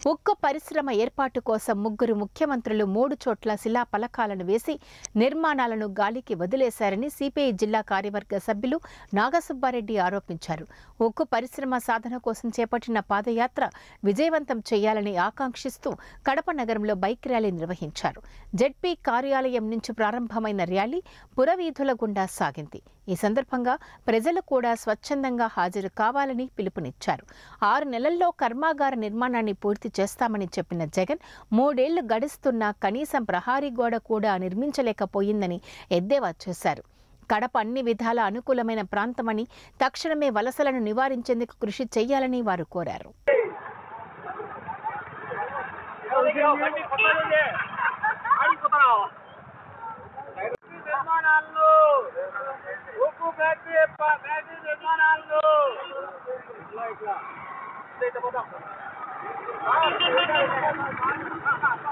ఉక్కు పరిశ్రమ ఏర్పాటు కోసం ముగ్గురు ముఖ్యమంత్రులు మూడు చోట్ల శిలా పలకాలను వేసి నిర్మాణాలను గాలికి వదిలేశారని సిపిఐ జిల్లా కార్యవర్గ సభ్యులు నాగసుబ్బారెడ్డి ఆరోపించారు ఉక్కు పరిశ్రమ సాధన కోసం చేపట్టిన పాదయాత్ర విజయవంతం చేయాలని ఆకాంక్షిస్తూ కడప నగరంలో బైక్ ర్యాలీ నిర్వహించారు జెడ్పీ కార్యాలయం నుంచి ప్రారంభమైన ర్యాలీ పురవీధుల గుండా సాగింది ఈ సందర్భంగా ప్రజలు కూడా స్వచ్ఛందంగా హాజరు కావాలని పిలుపునిచ్చారు ఆరు నెలల్లో కర్మాగార నిర్మాణాన్ని పూర్తి చేస్తామని చెప్పిన జగన్ మూడేళ్లు గడుస్తున్నా కనీసం ప్రహారీ గోడ కూడా నిర్మించలేకపోయిందని ఎద్దేవా చేశారు కడప అన్ని విధాల అనుకూలమైన ప్రాంతమని తక్షణమే వలసలను నివారించేందుకు కృషి చేయాలని వారు కోరారు నిర్మాణాలను ఉక్కు ఫ్యాక్టరీ ఫ్యాక్టరీ నిర్మాణాలను ఇట్లా ఇట్లా ఇట్లా పోతాం. ఆ,